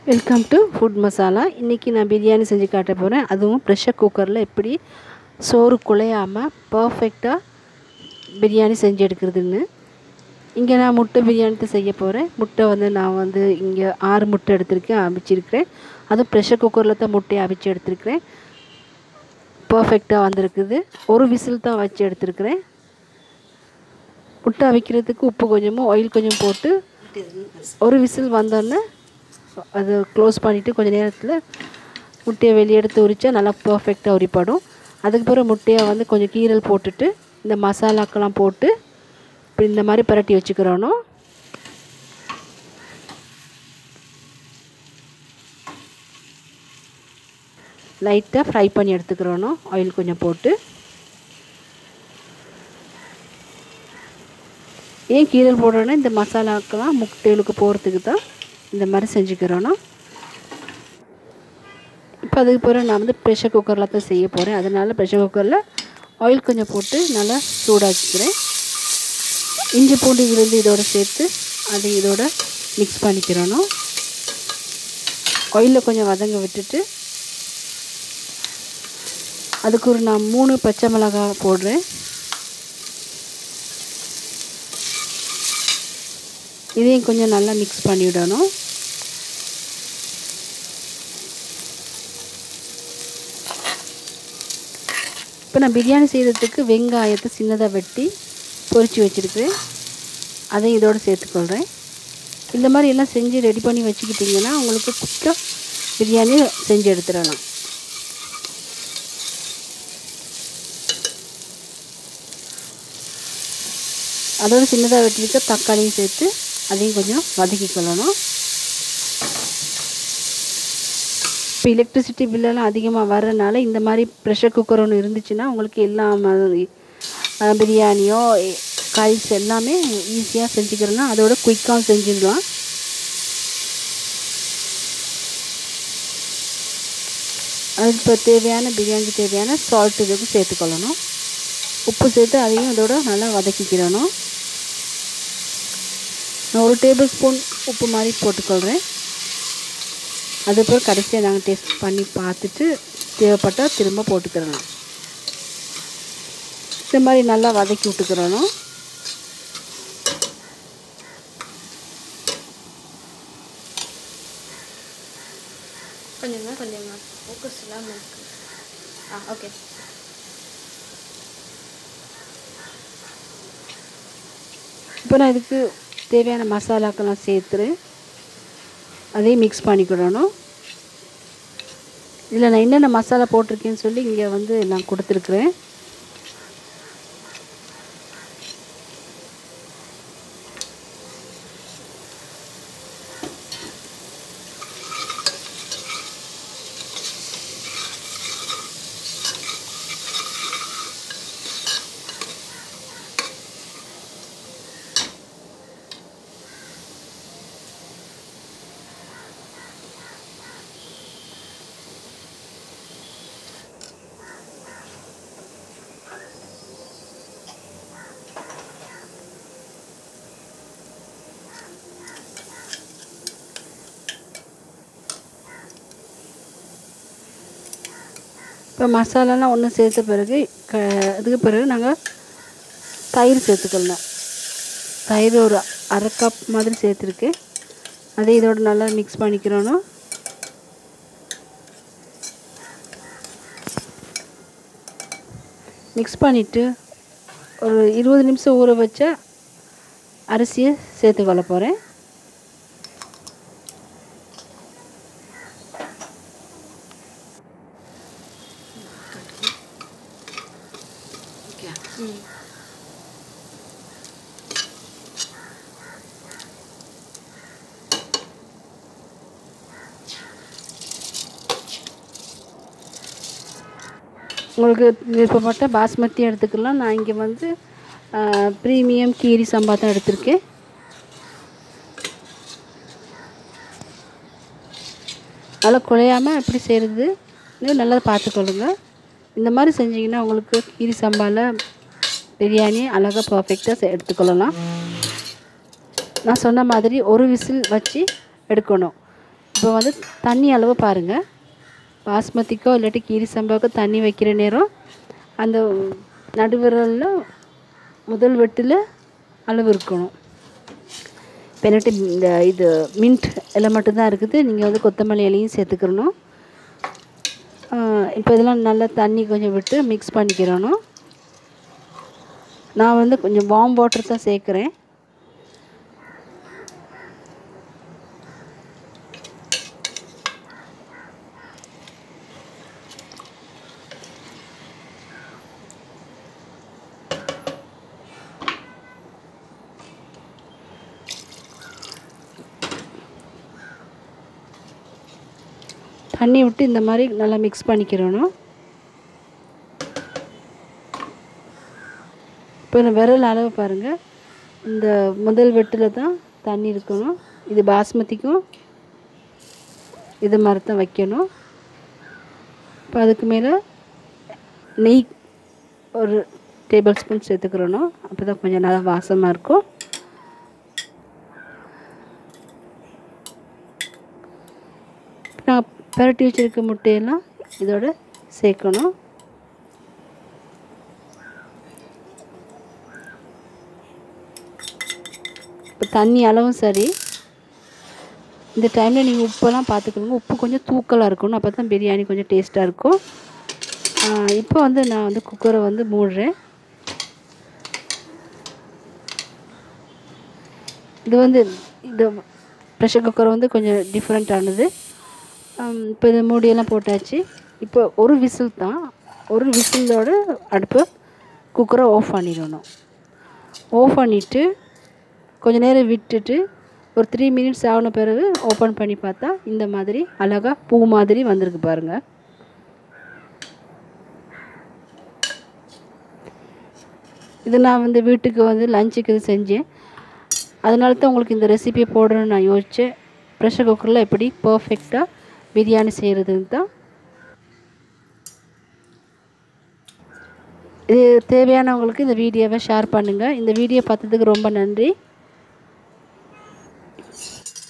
welcome to food masala இன்றைக்கி நான் பிரியாணி செஞ்சு காட்ட போகிறேன் அதுவும் ப்ரெஷர் குக்கரில் எப்படி சோறு குழையாமல் பர்ஃபெக்டாக பிரியாணி செஞ்சு எடுக்கிறதுன்னு இங்கே நான் முட்டை பிரியாணி தான் செய்ய போகிறேன் முட்டை வந்து நான் வந்து இங்கே ஆறு முட்டை எடுத்திருக்கேன் அவிச்சிருக்கிறேன் அதுவும் ப்ரெஷர் குக்கரில் தான் முட்டையை அவிச்சு எடுத்திருக்கிறேன் பர்ஃபெக்டாக வந்திருக்குது ஒரு விசில் தான் வச்சு எடுத்திருக்கிறேன் முட்டை அவிக்கிறதுக்கு உப்பு கொஞ்சமும் ஆயில் கொஞ்சம் போட்டு ஒரு விசில் வந்தோடனே அது க்ளோஸ் பண்ணிவிட்டு கொஞ்சம் நேரத்தில் முட்டையை வெளியே எடுத்து உரித்தா நல்லா பர்ஃபெக்டாக உரிப்படும் அதுக்கு பிறகு முட்டையை வந்து கொஞ்சம் கீரல் போட்டுட்டு இந்த மசாலாக்கெல்லாம் போட்டு இப்படி இந்த மாதிரி பரட்டி வச்சுக்கிறணும் லைட்டாக ஃப்ரை பண்ணி எடுத்துக்கிறணும் ஆயில் கொஞ்சம் போட்டு ஏன் கீரல் போடுறோன்னா இந்த மசாலாக்கெல்லாம் முட்டைகளுக்கு போகிறதுக்கு தான் இந்த மாதிரி செஞ்சுக்கிறோன்னா இப்போ அதுக்கு பிறகு நான் வந்து ப்ரெஷர் குக்கரில் தான் செய்ய போகிறேன் அதனால் ப்ரெஷர் குக்கரில் ஆயில் கொஞ்சம் போட்டு நல்லா சூடாக்கிக்கிறேன் இஞ்சி பூண்டு விழுந்து இதோட சேர்த்து அதை இதோட மிக்ஸ் பண்ணிக்கிறணும் ஆயிலில் கொஞ்சம் வதங்க விட்டுட்டு அதுக்கு ஒரு நான் மூணு பச்சை மிளகாய் போடுறேன் இதையும் கொஞ்சம் நல்லா மிக்ஸ் பண்ணிவிடணும் இப்போ நான் பிரியாணி செய்கிறதுக்கு வெங்காயத்தை சின்னதாக வெட்டி பொரித்து வச்சுருக்கிறேன் அதையும் இதோடு சேர்த்துக்கொள்கிறேன் இந்த மாதிரி எல்லாம் செஞ்சு ரெடி பண்ணி வச்சுக்கிட்டிங்கன்னா உங்களுக்கு குயிக்காக பிரியாணி செஞ்சு எடுத்துடலாம் அதோடு சின்னதாக வெட்டியிருக்க தக்காளியும் சேர்த்து அதையும் கொஞ்சம் வதக்கிக்கொள்ளணும் இப்போ எலக்ட்ரிசிட்டி பில்லெல்லாம் அதிகமாக வர்றதுனால இந்த மாதிரி ப்ரெஷர் குக்கர் ஒன்று இருந்துச்சுன்னா உங்களுக்கு எல்லா மாதிரி பிரியாணியோ கறிஸ் எல்லாமே ஈஸியாக செஞ்சுக்கிறலாம் அதோட குயிக்காகவும் செஞ்சிடலாம் அதுக்கு இப்போ தேவையான பிரியாணிக்கு தேவையான சால்ட் இதுக்கும் சேர்த்துக்கொள்ளணும் உப்பு சேர்த்து அதையும் அதோட நல்லா வதக்கிக்கிறணும் நான் ஒரு டேபிள் ஸ்பூன் உப்பு மாதிரி போட்டுக்கொள்கிறேன் அதுக்கப்புறம் கடைசியாக நாங்கள் டேஸ்ட் பண்ணி பார்த்துட்டு தேவைப்பட்டால் திரும்ப போட்டுக்கிறணும் இந்த மாதிரி நல்லா வதக்கி விட்டுக்கிறணும் கொஞ்சங்க கொஞ்சங்க ஃபோக்கஸ் இல்லாமல் இருக்கு ஆ ஓகே இப்போ நான் இதுக்கு தேவையான மசாலாக்கெல்லாம் சேர்த்துறேன் அதையும் மிக்ஸ் பண்ணிக்கிடணும் இதில் நான் என்னென்ன மசாலா போட்டிருக்கேன்னு சொல்லி இங்கே வந்து நான் கொடுத்துருக்குறேன் இப்போ மசாலாலாம் ஒன்று சேர்த்த பிறகு க அதுக்கு பிறகு நாங்கள் தயிர் சேர்த்துக்கொள்ளலாம் தயிர் ஒரு அரை கப் மாதிரி சேர்த்துருக்கு அதை இதோட நல்லா மிக்ஸ் பண்ணிக்கிறோன்னா மிக்ஸ் பண்ணிவிட்டு ஒரு இருபது நிமிஷம் ஊற வச்ச அரிசியை சேர்த்துக்கொள்ள போகிறேன் ம் உங்களுக்கு விருப்பப்பட்ட பாஸ்மதி எடுத்துக்கலாம் நான் இங்கே வந்து ப்ரீமியம் கீரி சம்பா தான் எடுத்திருக்கேன் நல்லா குழையாமல் எப்படி செய்கிறது இன்னும் நல்லா பார்த்துக்கொள்ளுங்க இந்த மாதிரி செஞ்சிங்கன்னா உங்களுக்கு கீரி சம்பாவில் பிரியாணி அழகாக பர்ஃபெக்டாக எடுத்துக்கொள்ளலாம் நான் சொன்ன மாதிரி ஒரு விசில் வச்சு எடுக்கணும் இப்போ வந்து தண்ணி அளவு பாருங்கள் பாஸ்மதிக்கோ இல்லாட்டி கீரி சம்பாவுக்கோ தண்ணி வைக்கிற நேரம் அந்த நடுவிரலில் முதல் வெட்டில் அளவு இருக்கணும் இப்போ என்னட்டு இந்த இது மின்ட் எல்லாம் மட்டும்தான் இருக்குது நீங்கள் வந்து கொத்தமல்லி இலையும் சேர்த்துக்கிறணும் இப்போ இதெல்லாம் நல்லா தண்ணி கொஞ்சம் விட்டு மிக்ஸ் பண்ணிக்கிறணும் நான் வந்து கொஞ்சம் வார்ம் வாட்டர் தான் சேர்க்குறேன் தண்ணி விட்டு இந்த மாதிரி நல்லா மிக்ஸ் பண்ணிக்கிறணும் இப்போ இந்த விரல் அளவு பாருங்கள் இந்த முதல் வெட்டில் தான் தண்ணி இருக்கணும் இது பாஸ்மதிக்கும் இது மாதிரி தான் வைக்கணும் இப்போ அதுக்கு மேலே நெய் ஒரு டேபிள் ஸ்பூன் சேர்த்துக்கிறணும் அப்போ தான் கொஞ்சம் நல்லா வாசமாக இருக்கும் நான் பரட்டி வச்சுருக்க முட்டையெல்லாம் இதோட சேர்க்கணும் இப்போ தண்ணி அளவும் சரி இந்த டைமில் நீங்கள் உப்பெல்லாம் பார்த்துக்கோங்க உப்பு கொஞ்சம் தூக்கலாக இருக்கணும் அப்போ தான் பிரியாணி கொஞ்சம் டேஸ்ட்டாக இருக்கும் இப்போ வந்து நான் வந்து குக்கரை வந்து மூடுறேன் இது வந்து இது ப்ரெஷர் குக்கர் வந்து கொஞ்சம் டிஃப்ரெண்ட்டானது இப்போ இந்த மூடியெல்லாம் போட்டாச்சு இப்போ ஒரு விசில் தான் ஒரு விசிலோட அடுப்பு குக்கரை ஆஃப் பண்ணிடணும் ஆஃப் பண்ணிவிட்டு கொஞ்ச நேரம் விட்டுட்டு ஒரு த்ரீ மினிட்ஸ் ஆன பிறகு ஓப்பன் பண்ணி பார்த்தா இந்த மாதிரி அழகாக பூ மாதிரி வந்திருக்கு பாருங்கள் இது நான் வந்து வீட்டுக்கு வந்து லஞ்சுக்கு இது செஞ்சேன் அதனால தான் உங்களுக்கு இந்த ரெசிபியை போடணும்னு நான் யோசித்தேன் ப்ரெஷர் குக்கரில் எப்படி பர்ஃபெக்டாக பிரியாணி செய்கிறதுன்னு தான் இது தேவையானவங்களுக்கு இந்த வீடியோவை ஷேர் பண்ணுங்கள் இந்த வீடியோ பார்த்ததுக்கு ரொம்ப நன்றி